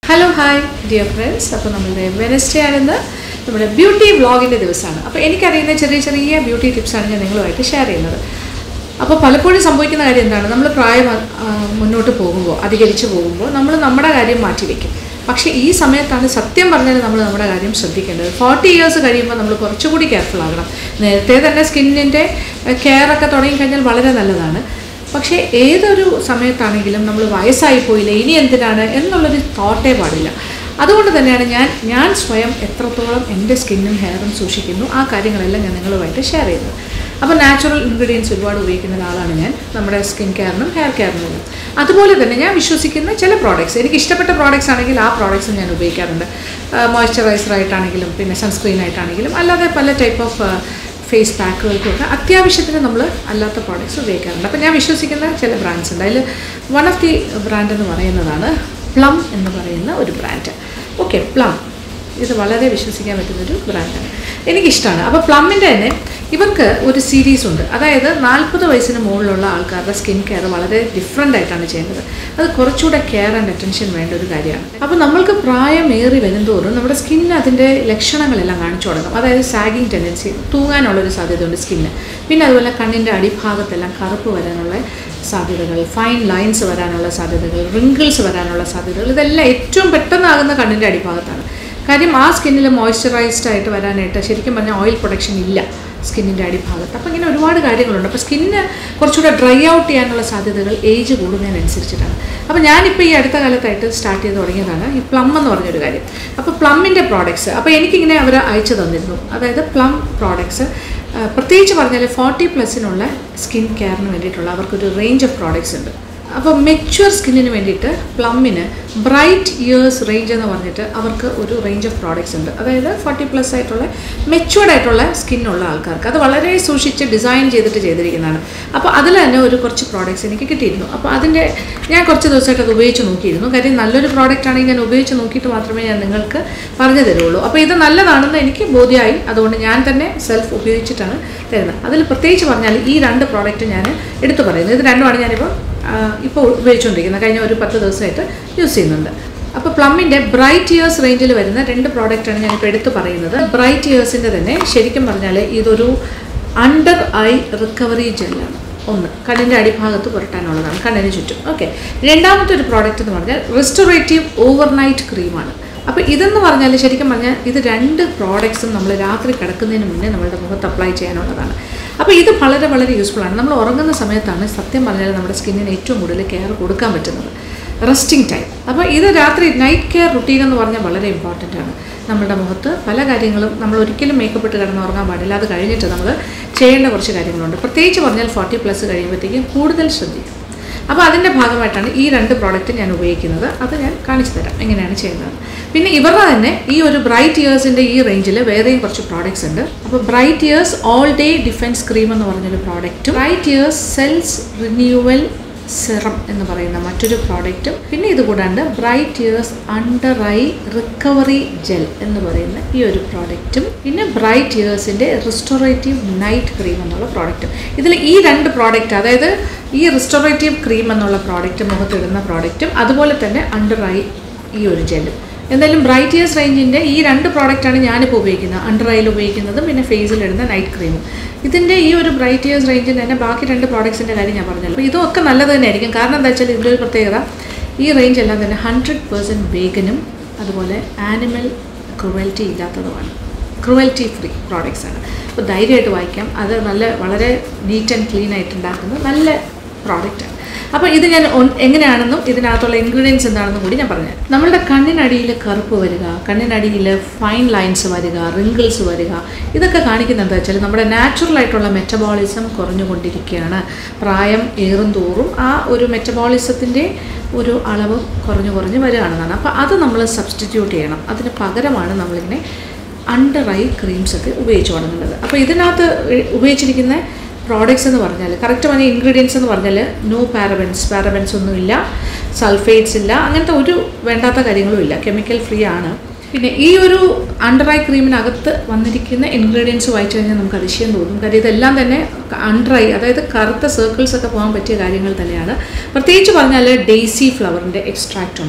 hello hi dear friends അപ്പോൾ നമ്മുടെ Wednesday ആണെന്ന് നമ്മുടെ ബ്യൂട്ടി വ്ളോഗിൻ്റെ ദിവസമാണ് അപ്പോൾ എനിക്കറിയുന്ന ചെറിയ ചെറിയ ബ്യൂട്ടി ടിപ്സാണ് ഞാൻ നിങ്ങളുമായിട്ട് ഷെയർ ചെയ്യുന്നത് അപ്പോൾ പലപ്പോഴും സംഭവിക്കുന്ന കാര്യം എന്താണ് നമ്മൾ പ്രായം ആ, മുന്നോട്ട് പോകുമ്പോൾ അധികരിച്ച് പോകുമ്പോൾ നമ്മൾ നമ്മുടെ കാര്യം മാറ്റിവെക്കും പക്ഷേ ഈ സമയത്താണ് സത്യം പറഞ്ഞാൽ നമ്മൾ നമ്മുടെ കാര്യം ശ്രദ്ധിക്കേണ്ടത് ഫോർട്ടി ഇയേഴ്സ് കഴിയുമ്പോൾ നമ്മൾ കുറച്ചുകൂടി കെയർഫുൾ ആകണം നേരത്തെ തന്നെ സ്കിന്നിൻ്റെ കെയർ ഒക്കെ തുടങ്ങിക്കഴിഞ്ഞാൽ വളരെ നല്ലതാണ് പക്ഷേ ഏതൊരു സമയത്താണെങ്കിലും നമ്മൾ വയസ്സായി പോയില്ല ഇനി എന്തിനാണ് എന്നുള്ളൊരു തോട്ടേ പാടില്ല അതുകൊണ്ട് തന്നെയാണ് ഞാൻ ഞാൻ സ്വയം എത്രത്തോളം എൻ്റെ സ്കിന്നും ഹെയറും സൂക്ഷിക്കുന്നു ആ കാര്യങ്ങളെല്ലാം ഞാൻ നിങ്ങളുമായിട്ട് ഷെയർ ചെയ്യുന്നത് അപ്പോൾ നാച്ചുറൽ ഇൻഗ്രീഡിയൻസ് ഒരുപാട് ഉപയോഗിക്കുന്ന ഒരാളാണ് ഞാൻ നമ്മുടെ സ്കിൻ കെയറിനും ഹെയർ കെയറിനും അതുപോലെ തന്നെ ഞാൻ വിശ്വസിക്കുന്ന ചില പ്രോഡക്റ്റ്സ് എനിക്ക് ഇഷ്ടപ്പെട്ട പ്രോഡക്റ്റ്സ് ആണെങ്കിൽ ആ പ്രോഡക്റ്റ്സ് ഞാൻ ഉപയോഗിക്കാറുണ്ട് മോയ്സ്ചറൈസർ ആയിട്ടാണെങ്കിലും പിന്നെ സൺസ്ക്രീൻ ആയിട്ടാണെങ്കിലും അല്ലാതെ പല ടൈപ്പ് ഓഫ് ഫേസ് പാക്കുകൾക്കൊക്കെ അത്യാവശ്യത്തിന് നമ്മൾ അല്ലാത്ത പ്രോഡക്റ്റ്സ് ഉപയോഗിക്കാറുണ്ട് അപ്പോൾ ഞാൻ വിശ്വസിക്കുന്ന ചില ബ്രാൻഡ്സ് ഉണ്ട് അതിൽ വൺ ഓഫ് ദി ബ്രാൻഡ് എന്ന് പറയുന്നതാണ് പ്ലം എന്ന് പറയുന്ന ഒരു ബ്രാൻഡ് ഓക്കെ പ്ലം ഇത് വളരെ വിശ്വസിക്കാൻ പറ്റുന്നൊരു ബ്രാൻഡാണ് എനിക്കിഷ്ടമാണ് അപ്പോൾ പ്ലമ്മിൻ്റെ തന്നെ ഇവർക്ക് ഒരു സീരീസ് ഉണ്ട് അതായത് നാൽപ്പത് വയസ്സിന് മുകളിലുള്ള ആൾക്കാരുടെ സ്കിൻ കെയർ വളരെ ഡിഫറെൻ്റ് ആയിട്ടാണ് ചെയ്യുന്നത് അത് കുറച്ചുകൂടെ കെയർ ആൻഡ് അറ്റൻഷൻ വേണ്ട ഒരു കാര്യമാണ് അപ്പോൾ നമ്മൾക്ക് പ്രായമേറി വരുന്തോറും നമ്മുടെ സ്കിന്നിന് അതിൻ്റെ ലക്ഷണങ്ങളെല്ലാം കാണിച്ചു തുടങ്ങും അതായത് സാഗിങ് ടെൻഡൻസി തൂങ്ങാനുള്ളൊരു സാധ്യതയുണ്ട് സ്കിന്ന് പിന്നെ അതുപോലെ കണ്ണിൻ്റെ അടിഭാഗത്തെല്ലാം കറുപ്പ് വരാനുള്ള സാധ്യതകൾ ഫൈൻ ലൈൻസ് വരാനുള്ള സാധ്യതകൾ റിങ്കിൾസ് വരാനുള്ള സാധ്യതകൾ ഇതെല്ലാം ഏറ്റവും പെട്ടെന്നാകുന്ന കണ്ണിൻ്റെ അടിഭാഗത്താണ് കാര്യം ആ സ്കിന്നിൽ മോയ്സ്ചറൈസ്ഡ് ആയിട്ട് വരാനായിട്ട് ശരിക്കും പറഞ്ഞാൽ ഓയിൽ പ്രൊഡക്ഷൻ ഇല്ല സ്കിന്നിൻ്റെ അടിഭാഗത്ത് അപ്പോൾ ഇങ്ങനെ ഒരുപാട് കാര്യങ്ങളുണ്ട് അപ്പോൾ സ്കിന്ന് കുറച്ചുകൂടെ ഡ്രൈ ഔട്ട് ചെയ്യാനുള്ള സാധ്യതകൾ ഏജ് കൂടുന്നതിനനുസരിച്ചിട്ടാണ് അപ്പോൾ ഞാനിപ്പോൾ ഈ അടുത്ത കാലത്തായിട്ട് സ്റ്റാർട്ട് ചെയ്ത് തുടങ്ങിയതാണ് ഈ പ്ലം എന്ന് പറഞ്ഞൊരു കാര്യം അപ്പോൾ പ്ലമ്മിൻ്റെ പ്രോഡക്ട്സ് അപ്പോൾ എനിക്കിങ്ങനെ അവർ അയച്ചു തന്നിരുന്നു അതായത് പ്ലം പ്രോഡക്ട്സ് പ്രത്യേകിച്ച് പറഞ്ഞാൽ ഫോർട്ടി പ്ലസിനുള്ള സ്കിൻ കെയറിന് വേണ്ടിയിട്ടുള്ള അവർക്കൊരു റേഞ്ച് ഓഫ് പ്രോഡക്ട്സ് ഉണ്ട് അപ്പോൾ മെച്വർ സ്കിന്നിന് വേണ്ടിയിട്ട് പ്ലമ്മിന് ബ്രൈറ്റ് ഇയേഴ്സ് റേഞ്ച് എന്ന് പറഞ്ഞിട്ട് അവർക്ക് ഒരു റേഞ്ച് ഓഫ് പ്രോഡക്ട്സ് ഉണ്ട് അതായത് ഫോർട്ടി പ്ലസ് ആയിട്ടുള്ള മെച്വേർഡ് ആയിട്ടുള്ള സ്കിന്നുള്ള ആൾക്കാർക്ക് അത് വളരെ സൂക്ഷിച്ച് ഡിസൈൻ ചെയ്തിട്ട് ചെയ്തിരിക്കുന്നതാണ് അപ്പോൾ അതിൽ തന്നെ ഒരു കുറച്ച് പ്രോഡക്ട്സ് എനിക്ക് കിട്ടിയിരുന്നു അപ്പോൾ അതിൻ്റെ ഞാൻ കുറച്ച് ദിവസമായിട്ട് അത് ഉപയോഗിച്ച് നോക്കിയിരുന്നു കാര്യം നല്ലൊരു പ്രോഡക്റ്റ് ആണെങ്കിൽ ഞാൻ ഉപയോഗിച്ച് നോക്കിയിട്ട് മാത്രമേ ഞാൻ നിങ്ങൾക്ക് പറഞ്ഞു തരുള്ളൂ അപ്പോൾ ഇത് നല്ലതാണെന്ന് എനിക്ക് ബോധ്യമായി അതുകൊണ്ട് ഞാൻ തന്നെ സെൽഫ് ഉപയോഗിച്ചിട്ടാണ് തരുന്നത് അതിൽ പ്രത്യേകിച്ച് പറഞ്ഞാൽ ഈ രണ്ട് പ്രോഡക്റ്റ് ഞാൻ എടുത്തു പറയുന്നത് ഇത് രണ്ടുമാണ് ഞാനിപ്പോൾ ഇപ്പോൾ ഉപയോഗിച്ചുകൊണ്ടിരിക്കുന്നത് കഴിഞ്ഞ ഒരു പത്ത് ദിവസമായിട്ട് യൂസ് ചെയ്യുന്നുണ്ട് അപ്പോൾ പ്ലമ്മിൻ്റെ ബ്രൈറ്റ് ഇയേഴ്സ് റേഞ്ചിൽ വരുന്ന രണ്ട് പ്രോഡക്റ്റാണ് ഞാനിപ്പോൾ എടുത്തു പറയുന്നത് ബ്രൈറ്റ് ഇയേഴ്സിൻ്റെ തന്നെ ശരിക്കും പറഞ്ഞാൽ ഇതൊരു അണ്ടർ ഐ റിക്കവറി ജെല്ലാണ് ഒന്ന് കണ്ണിൻ്റെ അടിഭാഗത്ത് പുരട്ടാനുള്ളതാണ് കണ്ണിന് ചുറ്റും ഓക്കെ രണ്ടാമത്തെ ഒരു പ്രോഡക്റ്റ് എന്ന് പറഞ്ഞാൽ റെസ്റ്റോറേറ്റീവ് ഓവർനൈറ്റ് ക്രീമാണ് അപ്പോൾ ഇതെന്ന് പറഞ്ഞാൽ ശരിക്കും പറഞ്ഞാൽ ഇത് രണ്ട് പ്രോഡക്ട്സും നമ്മൾ രാത്രി കിടക്കുന്നതിന് മുന്നേ നമ്മളുടെ മുഖത്ത് അപ്ലൈ ചെയ്യാനുള്ളതാണ് അപ്പോൾ ഇത് വളരെ വളരെ യൂസ്ഫുൾ ആണ് നമ്മൾ ഉറങ്ങുന്ന സമയത്താണ് സത്യം പറഞ്ഞാൽ നമ്മുടെ സ്കിന്നിന് ഏറ്റവും കൂടുതൽ കെയർ കൊടുക്കാൻ പറ്റുന്നത് റെസ്റ്റിംഗ് ടൈം അപ്പോൾ ഇത് രാത്രി നൈറ്റ് കെയർ റുട്ടീൻ എന്ന് പറഞ്ഞാൽ വളരെ ഇമ്പോർട്ടൻ്റ് ആണ് നമ്മുടെ മുഖത്ത് പല കാര്യങ്ങളും നമ്മൾ ഒരിക്കലും മേക്കപ്പ് ഇട്ട് കിടന്ന് ഉറങ്ങാൻ പാടില്ല അത് കഴിഞ്ഞിട്ട് നമ്മൾ ചെയ്യേണ്ട കുറച്ച് കാര്യങ്ങളുണ്ട് പ്രത്യേകിച്ച് പറഞ്ഞാൽ ഫോർട്ടി പ്ലസ് കഴിയുമ്പോഴത്തേക്കും കൂടുതൽ ശ്രദ്ധിക്കും അപ്പോൾ അതിൻ്റെ ഭാഗമായിട്ടാണ് ഈ രണ്ട് പ്രോഡക്റ്റ് ഞാൻ ഉപയോഗിക്കുന്നത് അത് ഞാൻ കാണിച്ചു തരാം എങ്ങനെയാണ് ചെയ്യുന്നത് പിന്നെ ഇവരുടെ തന്നെ ഈ ഒരു ബ്രൈറ്റ് ഇയേഴ്സിൻ്റെ ഈ റേഞ്ചിൽ വേറെയും കുറച്ച് പ്രോഡക്ട്സ് ഉണ്ട് അപ്പോൾ bright years all day defence cream എന്ന് പറഞ്ഞൊരു പ്രോഡക്റ്റും bright years cells renewal serum എന്ന് പറയുന്ന മറ്റൊരു പ്രോഡക്റ്റും പിന്നെ ഇത് കൂടാണ്ട് bright years under eye recovery gel എന്ന് പറയുന്ന ഈ ഒരു പ്രോഡക്റ്റും പിന്നെ ബ്രൈറ്റ് ഇയേഴ്സിൻ്റെ റിസ്റ്റോറേറ്റീവ് നൈറ്റ് ക്രീം എന്നുള്ള പ്രോഡക്റ്റും ഇതിൽ ഈ രണ്ട് പ്രോഡക്റ്റ് അതായത് ഈ റിസ്റ്റോറേറ്റീവ് ക്രീം എന്നുള്ള പ്രോഡക്റ്റ് മുഖത്തിടുന്ന പ്രോഡക്റ്റും അതുപോലെ തന്നെ അണ്ടർ ഐ ഈ ഒരു ജെല്ലും എന്തായാലും ബ്രൈറ്റ് ഇയേഴ്സ് റേഞ്ചിൻ്റെ ഈ രണ്ട് പ്രോഡക്റ്റാണ് ഞാനിപ്പോൾ ഉപയോഗിക്കുന്നത് അണ്ടർ ഐയിൽ ഉപയോഗിക്കുന്നതും പിന്നെ ഫേസിലിടുന്ന നൈറ്റ് ക്രീമും ഇതിൻ്റെ ഈ ഒരു ബ്രൈറ്റ് ഇയേഴ്സ് റേഞ്ചിൽ തന്നെ ബാക്കി രണ്ട് പ്രോഡക്ട്സിൻ്റെ കാര്യം ഞാൻ പറഞ്ഞല്ലോ അപ്പോൾ ഇതൊക്കെ നല്ലത് തന്നെയായിരിക്കും കാരണം എന്താ വെച്ചാൽ ഇതിൻ്റെ ഒരു പ്രത്യേകത ഈ റേഞ്ച് എല്ലാം തന്നെ ഹൺഡ്രഡ് പേഴ്സൻറ്റ് വേഗനും അതുപോലെ ആനിമൽ ക്രുവൽറ്റി ഇല്ലാത്തതുമാണ് ക്രുവൽറ്റി ഫ്രീ പ്രോഡക്റ്റ്സ് ആണ് അപ്പോൾ ധൈര്യമായിട്ട് വായിക്കാം അത് നല്ല വളരെ നീറ്റ് ആൻഡ് ക്ലീൻ ആയിട്ട് ഉണ്ടാക്കുന്ന നല്ല പ്രോഡക്റ്റാണ് അപ്പോൾ ഇത് ഞാൻ ഒൻ- എങ്ങനെയാണെന്നും ഇതിനകത്തുള്ള ഇൻഗ്രീഡിയൻസ് എന്താണെന്നും കൂടി ഞാൻ പറഞ്ഞു നമ്മളുടെ കണ്ണിനടിയിൽ കറുപ്പ് വരിക കണ്ണിനടിയിൽ ഫൈൻ ലൈൻസ് വരിക റിങ്കിൾസ് വരിക ഇതൊക്കെ കാണിക്കുന്നത് എന്താ വെച്ചാൽ നമ്മുടെ നാച്ചുറൽ ആയിട്ടുള്ള മെറ്റബോളിസം കുറഞ്ഞുകൊണ്ടിരിക്കുകയാണ് പ്രായം ഏറും തോറും ആ ഒരു മെറ്റബോളിസത്തിൻ്റെ ഒരു അളവ് കുറഞ്ഞു കുറഞ്ഞ് വരികയാണെന്നാണ് അപ്പോൾ അത് നമ്മൾ സബ്സ്റ്റിറ്റ്യൂട്ട് ചെയ്യണം അതിന് പകരമാണ് നമ്മളിങ്ങനെ അണ്ടർ ഐ ക്രീംസ് ഒക്കെ ഉപയോഗിച്ച് തുടങ്ങുന്നത് അപ്പോൾ ഇതിനകത്ത് ഉപയോഗിച്ചിരിക്കുന്ന പ്രോഡക്റ്റ്സ് എന്ന് പറഞ്ഞാൽ കറക്റ്റ് പറഞ്ഞ ഇൻഗ്രീഡിയൻസ് എന്ന് പറഞ്ഞാൽ നോ പാരബൻസ് പാരബൻസ് ഒന്നുമില്ല സൾഫേറ്റ്സ് ഇല്ല അങ്ങനത്തെ ഒരു വേണ്ടാത്ത കാര്യങ്ങളും ഇല്ല കെമിക്കൽ ഫ്രീ ആണ് പിന്നെ ഈ ഒരു അണ്ടർ ഐ ക്രീമിനകത്ത് വന്നിരിക്കുന്ന ഇൻഗ്രീഡിയൻസ് വായിച്ചു കഴിഞ്ഞാൽ നമുക്ക് അതിശയം തോന്നും കാര്യം ഇതെല്ലാം തന്നെ അണ്ടർ ഐ അതായത് കറുത്ത സർക്കിൾസ് ഒക്കെ പോകാൻ പറ്റിയ കാര്യങ്ങൾ തന്നെയാണ് പ്രത്യേകിച്ച് പറഞ്ഞാൽ ഡെയ്സി ഫ്ലവറിൻ്റെ എക്സ്ട്രാക്റ്റ് ഉണ്ട്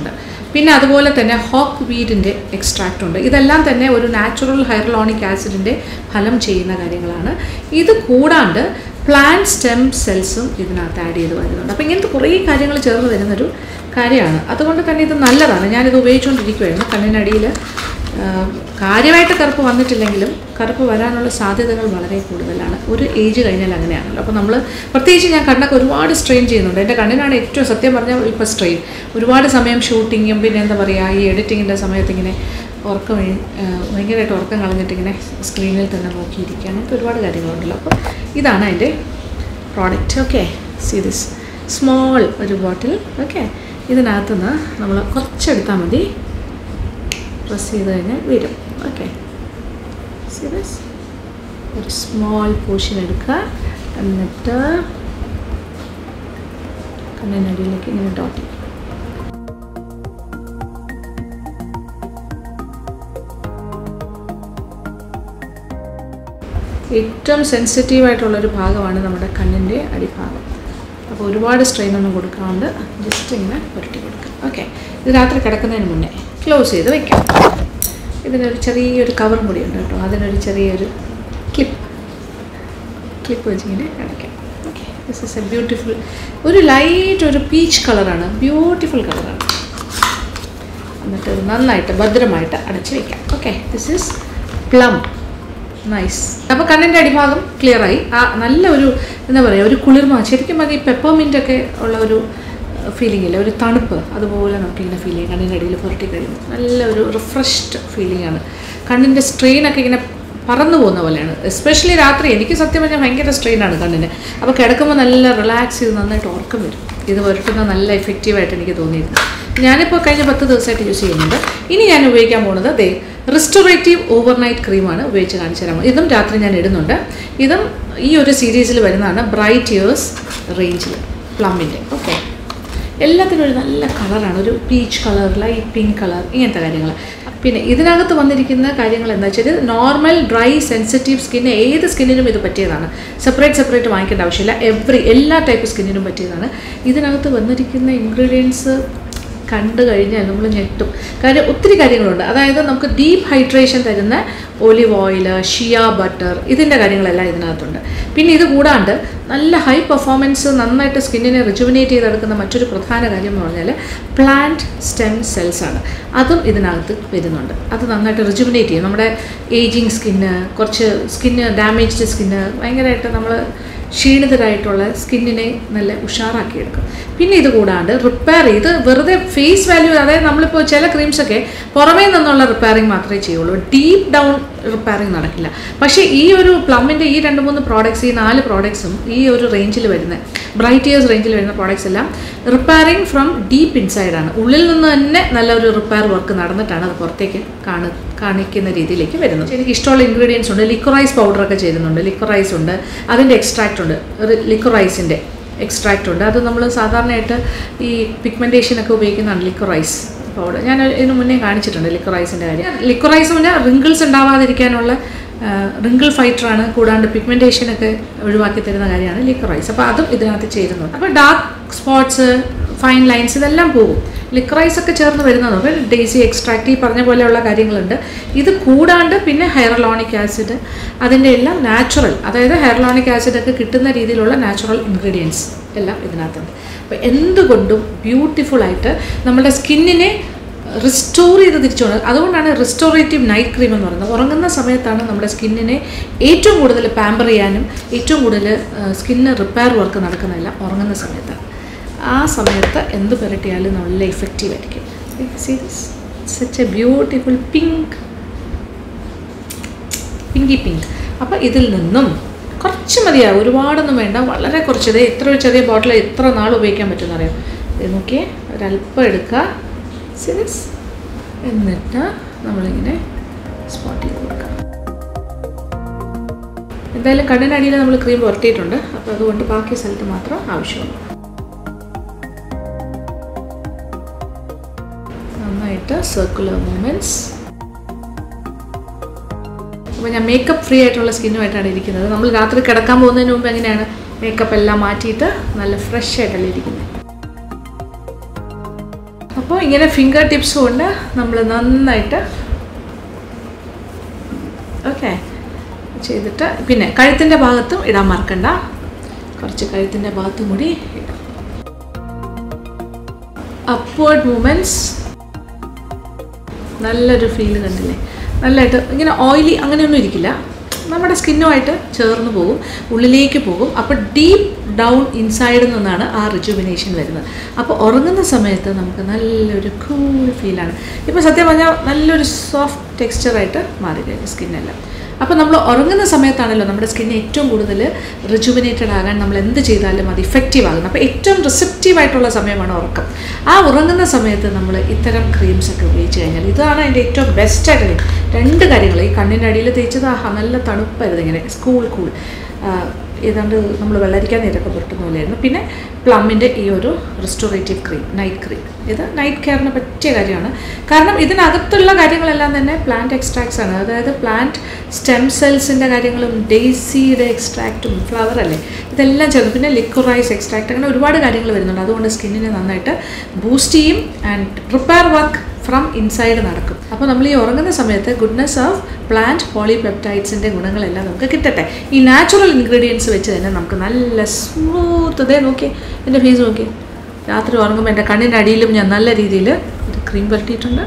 പിന്നെ അതുപോലെ തന്നെ ഹോക്ക് വീഡിൻ്റെ എക്സ്ട്രാക്റ്റ് ഉണ്ട് ഇതെല്ലാം തന്നെ ഒരു നാച്ചുറൽ ഹൈറലോണിക് ആസിഡിൻ്റെ ഫലം ചെയ്യുന്ന കാര്യങ്ങളാണ് ഇത് കൂടാണ്ട് പ്ലാന്റ് സ്റ്റെം സെൽസും ഇതിനകത്ത് ആഡ് ചെയ്ത് വരുന്നുണ്ട് അപ്പോൾ ഇങ്ങനത്തെ കുറേ കാര്യങ്ങൾ ചേർന്ന് വരുന്നൊരു കാര്യമാണ് അതുകൊണ്ട് തന്നെ ഇത് നല്ലതാണ് ഞാനിത് ഉപയോഗിച്ചുകൊണ്ടിരിക്കുമായിരുന്നു കണ്ണിനടിയിൽ കാര്യമായിട്ട് കറുപ്പ് വന്നിട്ടില്ലെങ്കിലും കറുപ്പ് വരാനുള്ള സാധ്യതകൾ വളരെ കൂടുതലാണ് ഒരു ഏജ് കഴിഞ്ഞാൽ അങ്ങനെയാണല്ലോ അപ്പോൾ നമ്മൾ പ്രത്യേകിച്ച് ഞാൻ കണ്ണൊക്കെ ഒരുപാട് സ്ട്രെയിൻ ചെയ്യുന്നുണ്ട് എൻ്റെ കണ്ണിനാണ് ഏറ്റവും സത്യം പറഞ്ഞാൽ ഇപ്പോൾ സ്ട്രെയിൻ ഒരുപാട് സമയം ഷൂട്ടിങ്ങും പിന്നെ എന്താ പറയുക ഈ എഡിറ്റിങ്ങിൻ്റെ സമയത്ത് ഇങ്ങനെ ഉറക്കം എഴി- ആ, ഭയങ്കരമായിട്ട് ഉറക്കം കളഞ്ഞിട്ട് ഇങ്ങനെ സ്ക്രീനിൽ തന്നെ നോക്കിയിരിക്കുക അങ്ങനത്തെ ഒരുപാട് കാര്യങ്ങളുണ്ടല്ലോ അപ്പോൾ ഇതാണ് അതിൻ്റെ product okay see this small ഒരു ബോട്ടിൽ ഓക്കെ ഇതിനകത്തുനിന്ന് നമ്മൾ കുറച്ചെടുത്താൽ മതി പ്രസ് ചെയ്ത് കഴിഞ്ഞാൽ വരും ഓക്കെ സീരിയസ് ഒരു സ്മോൾ പോർഷൻ എടുക്കുക എന്നിട്ട് കണ്ണിനടിയിലേക്ക് ഇങ്ങനെ ഡോട്ട് ചെയ്യും ഏറ്റവും സെൻസിറ്റീവ് ആയിട്ടുള്ളൊരു ഭാഗമാണ് നമ്മുടെ കണ്ണിൻ്റെ അടിഭാഗം അപ്പോൾ ഒരുപാട് സ്ട്രെയിൻ ഒന്നും കൊടുക്കാണ്ട് ജസ്റ്റ് ഇങ്ങനെ പുരട്ടി കൊടുക്കുക ഓക്കെ ഇത് രാത്രി കിടക്കുന്നതിന് മുന്നേ ക്ലോസ് ചെയ്ത് വെക്കാം ഇതിനൊരു ചെറിയൊരു കവറും കൂടി ഉണ്ട് കേട്ടോ അതിനൊരു ചെറിയൊരു ക്ലിപ്പ് ക്ലിപ്പ് വെച്ചിങ്ങനെ അടയ്ക്കാം okay this is a beautiful ഒരു ലൈറ്റ് ഒരു പീച്ച് കളറാണ് ബ്യൂട്ടിഫുൾ കളറാണ് എന്നിട്ട് ഇത് നന്നായിട്ട് ഭദ്രമായിട്ട് അടച്ച് വെക്കാം okay this is Plum nice അപ്പോൾ കണ്ണിൻ്റെ അടിഭാഗം ക്ലിയർ ആയി ആ നല്ല ഒരു എന്താ പറയുക ഒരു കുളിർമ ശരിക്കും അത് ഈ പെപ്പർമിൻ്റ് ഒക്കെ ഉള്ള ഒരു ഫീലിംഗ് ഇല്ല ഒരു തണുപ്പ് അതുപോലെ നമുക്കിങ്ങനെ ഫീൽ ചെയ്യും കണ്ണിൻ്റെ അടിയിൽ പുരട്ടി കഴിയുമ്പോൾ നല്ല ഒരു റിഫ്രഷ്ഡ് ഫീലിംഗ് ആണ് കണ്ണിൻ്റെ സ്ട്രെയിനൊക്കെ ഇങ്ങനെ പറന്നു പോകുന്ന പോലെയാണ് എസ്പെഷ്യലി രാത്രി എനിക്ക് സത്യം പറഞ്ഞാൽ ഭയങ്കര സ്ട്രെയിനാണ് കണ്ണിന് അപ്പോൾ കിടക്കുമ്പോൾ നല്ല റിലാക്സ് ചെയ്ത് നന്നായിട്ട് ഉറക്കം വരും ഇത് പുരട്ടുന്ന നല്ല എഫക്റ്റീവായിട്ട് എനിക്ക് തോന്നിയിരുന്നു ഞാനിപ്പോൾ കഴിഞ്ഞ പത്ത് ദിവസമായിട്ട് യൂസ് ചെയ്യുന്നുണ്ട് ഇനി ഞാൻ ഉപയോഗിക്കാൻ പോകുന്നത് ദേ റിസ്റ്റോറേറ്റീവ് ഓവർനൈറ്റ് ക്രീമാണ് ഉപയോഗിച്ച് കാണിച്ചു തരാം ഇതും രാത്രി ഞാൻ ഇടുന്നുണ്ട് ഇതും ഈ ഒരു സീരീസിൽ വരുന്നതാണ് ബ്രൈറ്റ് ഇയേഴ്സ് റേഞ്ചിൽ പ്ലമ്മിൻ്റെ ഓക്കെ എല്ലാത്തിനും ഒരു നല്ല കളറാണ് ഒരു peach colour light pink colour ഇങ്ങനത്തെ കാര്യങ്ങൾ പിന്നെ ഇതിനകത്ത് വന്നിരിക്കുന്ന കാര്യങ്ങൾ എന്താ വെച്ചാൽ നോർമൽ ഡ്രൈ സെൻസിറ്റീവ് സ്കിന്ന് ഏത് സ്കിന്നിനും ഇത് പറ്റിയതാണ് സെപ്പറേറ്റ് സെപ്പറേറ്റ് വാങ്ങിക്കേണ്ട ആവശ്യമില്ല എവറി എല്ലാ ടൈപ്പ് സ്കിന്നിനും പറ്റിയതാണ് ഇതിനകത്ത് വന്നിരിക്കുന്ന ഇൻഗ്രീഡിയൻസ് കണ്ടു കഴിഞ്ഞാൽ നമ്മൾ ഞെട്ടും കാര്യം ഒത്തിരി കാര്യങ്ങളുണ്ട് അതായത് നമുക്ക് ഡീപ്പ് ഹൈഡ്രേഷൻ തരുന്ന ഒലിവ് ഓയിൽ ഷിയ ബട്ടർ ഇതിൻ്റെ കാര്യങ്ങളെല്ലാം ഇതിനകത്തുണ്ട് പിന്നെ ഇത് കൂടാണ്ട് നല്ല ഹൈ പെർഫോമൻസ് നന്നായിട്ട് സ്കിന്നിനെ റിജുവിനേറ്റ് ചെയ്തെടുക്കുന്ന മറ്റൊരു പ്രധാന കാര്യം എന്ന് പറഞ്ഞാൽ പ്ലാന്റ് സ്റ്റെം സെൽസ് ആണ് അതും ഇതിനകത്ത് വരുന്നുണ്ട് അത് നന്നായിട്ട് റിജുവിനേറ്റ് ചെയ്യും നമ്മുടെ ഏജിങ് സ്കിന്ന് കുറച്ച് സ്കിന്ന് ഡാമേജ്ഡ് സ്കിന്ന് ഭയങ്കരമായിട്ട് നമ്മൾ ക്ഷീണിതരായിട്ടുള്ള സ്കിന്നിനെ നല്ല ഉഷാറാക്കിയെടുക്കും പിന്നെ ഇത് കൂടാണ്ട് റിപ്പയർ ചെയ്ത് വെറുതെ ഫേസ് വാല്യൂ അതായത് നമ്മളിപ്പോൾ ചില ക്രീംസൊക്കെ പുറമേ നിന്നുള്ള റിപ്പയറിങ് മാത്രമേ ചെയ്യുള്ളൂ ഡീപ്പ് ഡൗൺ റിപ്പയറിങ് നടക്കില്ല പക്ഷേ ഈ ഒരു പ്ലമ്മിൻ്റെ ഈ രണ്ട് മൂന്ന് പ്രോഡക്ട്സ് ഈ നാല് പ്രോഡക്ട്സും ഈ ഒരു റേഞ്ചിൽ വരുന്ന ബ്രൈറ്റ് ഇയേഴ്സ് റേഞ്ചിൽ വരുന്ന പ്രോഡക്ട്സ് എല്ലാം റിപ്പയറിങ് ഫ്രം ഡീപ്പ് ഇൻസൈഡാണ് ഉള്ളിൽ നിന്ന് തന്നെ നല്ല ഒരു റിപ്പയർ വർക്ക് നടന്നിട്ടാണ് അത് പുറത്തേക്ക് കാണു കാണിക്കുന്ന രീതിയിലേക്ക് വരുന്നത് എനിക്ക് ഇഷ്ടമുള്ള ഇൻഗ്രീഡിയൻസ് ഉണ്ട് ലിക്വറൈസ് പൗഡറൊക്കെ ചേരുന്നുണ്ട് ലിക്വറൈസ് ഉണ്ട് അതിൻ്റെ എക്സ്ട്രാക്റ്റ് ഉണ്ട് ലിക്വറൈസിൻ്റെ എക്സ്ട്രാക്റ്റ് ഉണ്ട് അത് നമ്മൾ സാധാരണയായിട്ട് ഈ പിഗ്മെൻറ്റേഷനൊക്കെ ഉപയോഗിക്കുന്നതാണ് ലിക്വറൈസ് പൗഡർ ഞാൻ ഇതിന് മുന്നേ കാണിച്ചിട്ടുണ്ട് ലിക്വറൈസിൻ്റെ കാര്യം ലിക്വറൈസ് പറഞ്ഞാൽ റിങ്കിൾസ് ഉണ്ടാവാതിരിക്കാനുള്ള റിങ്കിൾ ഫൈറ്ററാണ് കൂടാണ്ട് പിഗ്മെൻറ്റേഷനൊക്കെ ഒഴിവാക്കി തരുന്ന കാര്യമാണ് ലിക്വറൈസ് അപ്പോൾ അതും ഇതിനകത്ത് ചേരുന്നുണ്ട് അപ്പോൾ ഡാർക്ക് സ്പോട്ട്സ് ഫൈൻ ലൈൻസ് ഇതെല്ലാം പോകും ലിക്വറൈസ് ഒക്കെ ചേർന്ന് വരുന്നത് അപ്പോൾ ഡേസി എക്സ്ട്രാക്റ്റ് ഈ പറഞ്ഞ പോലെയുള്ള കാര്യങ്ങളുണ്ട് ഇത് കൂടാണ്ട് പിന്നെ ഹെയറലോണിക് ആസിഡ് അതിൻ്റെ എല്ലാം നാച്ചുറൽ അതായത് ഹെയറലോണിക് ആസിഡ് ഒക്കെ കിട്ടുന്ന രീതിയിലുള്ള നാച്ചുറൽ ഇൻഗ്രീഡിയൻസ് എല്ലാം ഇതിനകത്തുണ്ട് അപ്പോൾ എന്തുകൊണ്ടും ബ്യൂട്ടിഫുൾ ആയിട്ട് നമ്മുടെ സ്കിന്നിനെ റിസ്റ്റോർ ചെയ്ത് തിരിച്ചുകൊണ്ട് അതുകൊണ്ടാണ് റിസ്റ്റോറേറ്റീവ് നൈറ്റ് ക്രീം എന്ന് പറയുന്നത് ഉറങ്ങുന്ന സമയത്താണ് നമ്മുടെ സ്കിന്നിനെ ഏറ്റവും കൂടുതൽ പാമ്പർ ചെയ്യാനും ഏറ്റവും കൂടുതൽ സ്കിന്ന് റിപ്പയർ വർക്ക് നടക്കുന്നതെല്ലാം ഉറങ്ങുന്ന സമയത്താണ് ആ സമയത്ത് എന്ത് പുരട്ടിയാലും നല്ല ഇഫക്റ്റീവ് ആയിരിക്കും such a beautiful pink pinky pink അപ്പോൾ ഇതിൽ നിന്നും കുറച്ച് മതിയാവും ഒരുപാടൊന്നും വേണ്ട വളരെ കുറച്ച് ഇത് എത്ര ഒരു ചെറിയ ബോട്ടിൽ എത്ര നാൾ ഉപയോഗിക്കാൻ പറ്റുമെന്ന് അറിയാം ഇത് നോക്കിയേ ഒരല്പം എടുക്കുക സീരിയസ് എന്നിട്ട് നമ്മളിങ്ങനെ സ്പോട്ട് ചെയ്ത് കൊടുക്കാം എന്തായാലും കണ്ണിനടിയിൽ നമ്മൾ ക്രീം പുരട്ടിയിട്ടുണ്ട് അപ്പോൾ അതുകൊണ്ട് ബാക്കി സ്ഥലത്ത് മാത്രം ആവശ്യമുള്ളൂ നന്നായിട്ട് സർക്കുലർ മൂമെൻറ്റ്സ് അപ്പോൾ ഞാൻ മേക്കപ്പ് ഫ്രീ ആയിട്ടുള്ള സ്കിന്നുമായിട്ടാണ് ഇരിക്കുന്നത് നമ്മൾ രാത്രി കിടക്കാൻ പോകുന്നതിന് മുമ്പ് എങ്ങനെയാണ് മേക്കപ്പ് എല്ലാം മാറ്റിയിട്ട് നല്ല ഫ്രഷ് ആയിട്ടല്ലേ ഇരിക്കുന്നത് അപ്പോൾ ഇങ്ങനെ ഫിംഗർ ടിപ്സ് കൊണ്ട് നമ്മൾ നന്നായിട്ട് ഓക്കെ ചെയ്തിട്ട് പിന്നെ കഴുത്തിൻ്റെ ഭാഗത്തും ഇടാൻ മറക്കണ്ട കുറച്ച് കഴുത്തിൻ്റെ ഭാഗത്തും കൂടി ഇടാം അപ്വേർഡ് മൂമെൻറ്റ്സ് നല്ലൊരു ഫീൽ കണ്ടില്ലേ നല്ലതായിട്ട് ഇങ്ങനെ ഓയിലി അങ്ങനെയൊന്നും ഇരിക്കില്ല നമ്മുടെ സ്കിന്നുമായിട്ട് ചേർന്ന് പോകും ഉള്ളിലേക്ക് പോകും അപ്പോൾ ഡീപ്പ് ഡൗൺ ഇൻസൈഡിൽ നിന്നാണ് ആ റിജുവിനേഷൻ വരുന്നത് അപ്പോൾ ഉറങ്ങുന്ന സമയത്ത് നമുക്ക് നല്ലൊരു കൂൾ ഫീലാണ് ഇപ്പോൾ സത്യം പറഞ്ഞാൽ നല്ലൊരു സോഫ്റ്റ് ടെക്സ്ചറായിട്ട് മാറിക്കഴിഞ്ഞു സ്കിന്നെല്ലാം അപ്പോൾ നമ്മൾ ഉറങ്ങുന്ന സമയത്താണല്ലോ നമ്മുടെ സ്കിൻ ഏറ്റവും കൂടുതൽ റിജുവിനേറ്റഡ് ആകാൻ നമ്മൾ എന്ത് ചെയ്താലും അത് ഇഫക്റ്റീവ് ആകുന്നത് അപ്പോൾ ഏറ്റവും റിസപ്റ്റീവ് ആയിട്ടുള്ള സമയമാണ് ഉറക്കം ആ ഉറങ്ങുന്ന സമയത്ത് നമ്മൾ ഇത്തരം ക്രീംസ് ഒക്കെ ഉപയോഗിച്ച് കഴിഞ്ഞാൽ ഇതാണ് അതിൻ്റെ ഏറ്റവും ബെസ്റ്റ് ആയിട്ട് രണ്ട് കാര്യങ്ങൾ ഈ കണ്ണിൻ്റെ അടിയിൽ തേച്ചത് ആഹാ നല്ല തണുപ്പായിരുന്നു ഇങ്ങനെ സ്കൂൾ കൂൾ ഏതാണ്ട് നമ്മൾ വെള്ളരിക്കാൻ നീരൊക്കെ പുരട്ടുന്ന പോലെയായിരുന്നു പിന്നെ പ്ലമ്മിൻ്റെ ഈ ഒരു റിസ്റ്റോറേറ്റീവ് ക്രീം നൈറ്റ് ക്രീം ഇത് നൈറ്റ് കെയറിന് പറ്റിയ കാര്യമാണ് കാരണം ഇതിനകത്തുള്ള കാര്യങ്ങളെല്ലാം തന്നെ പ്ലാന്റ് എക്സ്ട്രാക്ട്സ് ആണ് അതായത് പ്ലാന്റ് സ്റ്റെം സെൽസിൻ്റെ കാര്യങ്ങളും ഡെയ്സിയുടെ എക്സ്ട്രാക്റ്റും ഫ്ലവർ അല്ലേ ഇതെല്ലാം ചേർന്ന് പിന്നെ ലിക്വറൈസ് എക്സ്ട്രാക്റ്റ് അങ്ങനെ ഒരുപാട് കാര്യങ്ങൾ വരുന്നുണ്ട് അതുകൊണ്ട് സ്കിന്നിനെ നന്നായിട്ട് ബൂസ്റ്റ് ചെയ്യും and repair work from inside നടക്കും അപ്പോൾ നമ്മൾ ഈ ഉറങ്ങുന്ന സമയത്ത് ഗുഡ്നെസ് ഓഫ് പ്ലാന്റ് പോളിപെപ്റ്റൈഡ്സിൻ്റെ ഗുണങ്ങളെല്ലാം നമുക്ക് കിട്ടട്ടെ ഈ നാച്ചുറൽ ഇൻഗ്രീഡിയൻസ് വെച്ച് തന്നെ നമുക്ക് നല്ല സ്മൂത്ത് ഇതേ നോക്കി എൻ്റെ ഫേസ് നോക്കി രാത്രി ഉറങ്ങുമ്പോൾ എൻ്റെ കണ്ണിൻ്റെ അടിയിലും ഞാൻ നല്ല രീതിയിൽ ഒരു ക്രീം പുരട്ടിയിട്ടുണ്ട്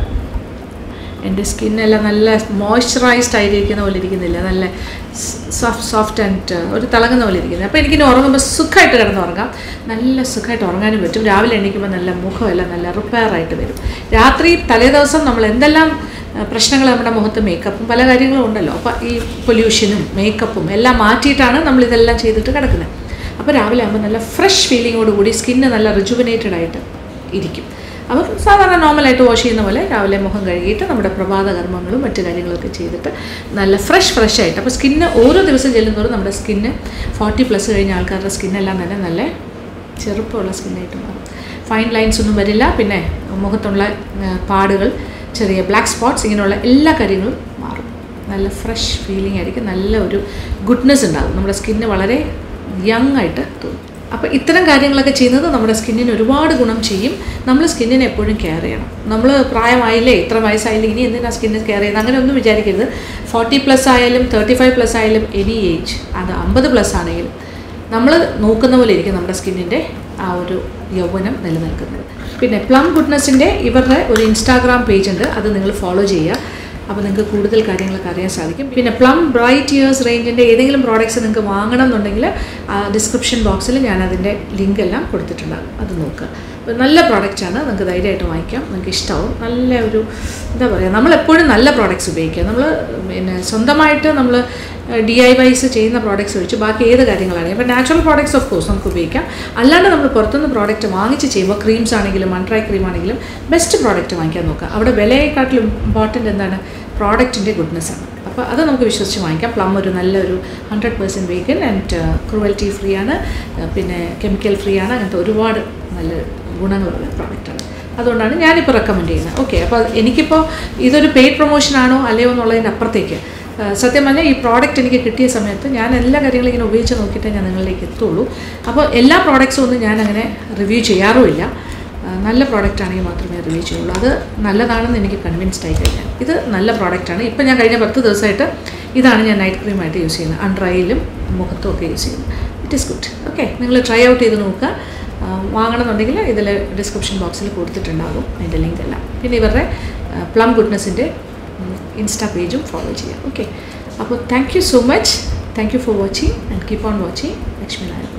എൻ്റെ സ്കിന്നെല്ലാം നല്ല മോയ്സ്ചറൈസ്ഡ് ആയിരിക്കുന്ന പോലെ ഇരിക്കുന്നില്ല നല്ല സോഫ്റ്റ് സോഫ്റ്റ് ആൻഡ് ഒരു തിളങ്ങുന്ന പോലെ ഇരിക്കുന്നത് അപ്പോൾ എനിക്കിനി ഉറങ്ങുമ്പോൾ സുഖമായിട്ട് കിടന്ന് ഉറങ്ങാം നല്ല സുഖമായിട്ട് ഉറങ്ങാനും പറ്റും രാവിലെ എണീക്കുമ്പോൾ നല്ല മുഖമെല്ലാം നല്ല റിപ്പയർ ആയിട്ട് വരും രാത്രി തലേദിവസം നമ്മൾ എന്തെല്ലാം പ്രശ്നങ്ങൾ നമ്മുടെ മുഖത്ത് മേക്കപ്പും പല കാര്യങ്ങളും ഉണ്ടല്ലോ അപ്പോൾ ഈ പൊല്യൂഷനും മേക്കപ്പും എല്ലാം മാറ്റിയിട്ടാണ് നമ്മൾ ഇതെല്ലാം ചെയ്തിട്ട് കിടക്കുന്നത് അപ്പോൾ രാവിലെ ആകുമ്പോൾ നല്ല ഫ്രഷ് ഫീലിങ്ങോട് കൂടി സ്കിന്ന് നല്ല റിജുവിനേറ്റഡ് ആയിട്ട് ഇരിക്കും അപ്പോൾ സാധാരണ നോർമലായിട്ട് വാഷ് ചെയ്യുന്ന പോലെ രാവിലെ മുഖം കഴുകിയിട്ട് നമ്മുടെ പ്രഭാത കർമ്മങ്ങളും മറ്റു കാര്യങ്ങളൊക്കെ ചെയ്തിട്ട് നല്ല ഫ്രഷ് ഫ്രഷ് ആയിട്ട് അപ്പോൾ സ്കിന്ന് ഓരോ ദിവസം ചെല്ലുന്നതോറും നമ്മുടെ സ്കിന്ന് ഫോർട്ടി പ്ലസ് കഴിഞ്ഞ ആൾക്കാരുടെ സ്കിന്നെല്ലാം തന്നെ നല്ല ചെറുപ്പമുള്ള സ്കിന്നായിട്ട് മാറും ഫൈൻ ലൈൻസ് ഒന്നും വരില്ല പിന്നെ മുഖത്തുള്ള പാടുകൾ ചെറിയ ബ്ലാക്ക് സ്പോട്ട്സ് ഇങ്ങനെയുള്ള എല്ലാ കാര്യങ്ങളും മാറും നല്ല ഫ്രഷ് ഫീലിംഗ് ആയിരിക്കും നല്ല ഒരു ഗുഡ്നെസ് ഉണ്ടാകും നമ്മുടെ സ്കിന്ന് വളരെ യങ് ആയിട്ട് തോന്നും അപ്പോൾ ഇത്തരം കാര്യങ്ങളൊക്കെ ചെയ്യുന്നത് നമ്മുടെ സ്കിന്നിന് ഒരുപാട് ഗുണം ചെയ്യും നമ്മൾ സ്കിന്നിനെ എപ്പോഴും കെയർ ചെയ്യണം നമ്മൾ പ്രായമായില്ലേ ഇത്ര വയസ്സായില്ലേ ഇനി എന്തിനാണ് സ്കിന്നിന് കെയർ ചെയ്യുന്നത് അങ്ങനെ ഒന്നും വിചാരിക്കരുത് ഫോർട്ടി പ്ലസ് ആയാലും തേർട്ടി ഫൈവ് പ്ലസ് ആയാലും എനി ഏജ് അത് അമ്പത് പ്ലസ് ആണെങ്കിലും നമ്മൾ നോക്കുന്ന പോലെ ഇരിക്കും നമ്മുടെ സ്കിന്നിൻ്റെ ആ ഒരു യൗവനം നിലനിൽക്കുന്നത് പിന്നെ പ്ലം ഗുഡ്നെസ്സിൻ്റെ ഇവരുടെ ഒരു ഇൻസ്റ്റാഗ്രാം പേജ് ഉണ്ട് അത് നിങ്ങൾ ഫോളോ ചെയ്യുക അപ്പോൾ നിങ്ങൾക്ക് കൂടുതൽ കാര്യങ്ങളൊക്കെ അറിയാൻ സാധിക്കും പിന്നെ പ്ലം ബ്രൈറ്റ് ഇയേഴ്സ് റേഞ്ചിൻ്റെ ഏതെങ്കിലും പ്രോഡക്റ്റ്സ് നിങ്ങൾക്ക് വാങ്ങണം എന്നുണ്ടെങ്കിൽ ആ ഡിസ്ക്രിപ്ഷൻ ബോക്സിൽ ഞാൻ അതിൻ്റെ ലിങ്ക് എല്ലാം കൊടുത്തിട്ടുണ്ടാകും അത് നോക്കുക അപ്പോൾ നല്ല പ്രോഡക്റ്റാണ് നിങ്ങൾക്ക് ധൈര്യമായിട്ട് വാങ്ങിക്കാം നിങ്ങൾക്ക് ഇഷ്ടമാവും നല്ല ഒരു എന്താ പറയുക നമ്മളെപ്പോഴും നല്ല പ്രോഡക്റ്റ്സ് ഉപയോഗിക്കുക നമ്മൾ പിന്നെ സ്വന്തമായിട്ട് നമ്മൾ ഡി ഐ വൈസ് ചെയ്യുന്ന പ്രോഡക്റ്റ്സ് വെച്ച് ബാക്കി ഏത് കാര്യങ്ങളാണ് ഇപ്പോൾ നാച്ചുറൽ പ്രോഡക്റ്റ്സ് ഓഫ് കോഴ്സ് നമുക്ക് ഉപയോഗിക്കാം അല്ലാണ്ട് നമ്മൾ പുറത്തുനിന്ന് പ്രോഡക്റ്റ് വാങ്ങിച്ച് ചെയ്യുമ്പോൾ ക്രീംസ് ആണെങ്കിലും അൺട്രൈ ക്രീം ആണെങ്കിലും ബെസ്റ്റ് പ്രോഡക്റ്റ് വാങ്ങിക്കാൻ നോക്കുക അവിടെ വിലയെക്കാട്ടിലും ഇമ്പോർട്ടൻ്റ് എന്താണ് പ്രോഡക്റ്റിൻ്റെ ഗുഡ്നെസ് ആണ് അപ്പോൾ അത് നമുക്ക് വിശ്വസിച്ച് വാങ്ങിക്കാം പ്ലം ഒരു നല്ലൊരു hundred percent vegan and cruelty free ആണ് പിന്നെ കെമിക്കൽ ഫ്രീ ആണ് അങ്ങനത്തെ ഒരുപാട് നല്ല ഗുണങ്ങളുള്ള പ്രോഡക്റ്റാണ് അതുകൊണ്ടാണ് ഞാനിപ്പോൾ റെക്കമെൻഡ് ചെയ്യുന്നത് ഓക്കെ അപ്പോൾ എനിക്കിപ്പോൾ ഇതൊരു പെയ്ഡ് പ്രൊമോഷൻ ആണോ അല്ലയോ എന്നുള്ളതിൻ്റെ അപ്പുറത്തേക്ക് സത്യം പറഞ്ഞാൽ ഈ പ്രോഡക്റ്റ് എനിക്ക് കിട്ടിയ സമയത്ത് ഞാൻ എല്ലാ കാര്യങ്ങളും ഇങ്ങനെ ഉപയോഗിച്ച് നോക്കിയിട്ടേ ഞാൻ നിങ്ങളിലേക്ക് എത്തുള്ളൂ അപ്പോൾ എല്ലാ പ്രോഡക്റ്റ്സും ഒന്നും ഞാൻ അങ്ങനെ റിവ്യൂ ചെയ്യാറുമില്ല നല്ല പ്രോഡക്റ്റ് ആണെങ്കിൽ മാത്രമേ റിവ്യൂ ചെയ്യുള്ളൂ അത് നല്ലതാണെന്ന് എനിക്ക് കൺവിൻസ്ഡ് ആയി കഴിഞ്ഞാൽ ഇത് നല്ല പ്രോഡക്റ്റാണ് ഇപ്പം ഞാൻ കഴിഞ്ഞ പത്ത് ദിവസമായിട്ട് ഇതാണ് ഞാൻ നൈറ്റ് ക്രീമായിട്ട് യൂസ് ചെയ്യുന്നത് അൺഡ്രൈയിലും മുഖത്തും ഒക്കെ യൂസ് ചെയ്യുന്നത് ഇറ്റ് ഈസ് ഗുഡ് ഓക്കെ നിങ്ങൾ ട്രൈ ഔട്ട് ചെയ്ത് നോക്കുക വാങ്ങണമെന്നുണ്ടെങ്കിൽ ഇതിൽ ഡിസ്ക്രിപ്ഷൻ ബോക്സിൽ കൊടുത്തിട്ടുണ്ടാകും അതിൻ്റെ ലിങ്ക് എല്ലാം പിന്നെ ഇവരുടെ പ്ലം ഗുഡ്നെസ്സിൻ്റെ ഇൻസ്റ്റാ പേജും ഫോളോ ചെയ്യാം ഓക്കെ അപ്പോൾ thank you so much thank you for watching and keep on watching Lakshmi Narayan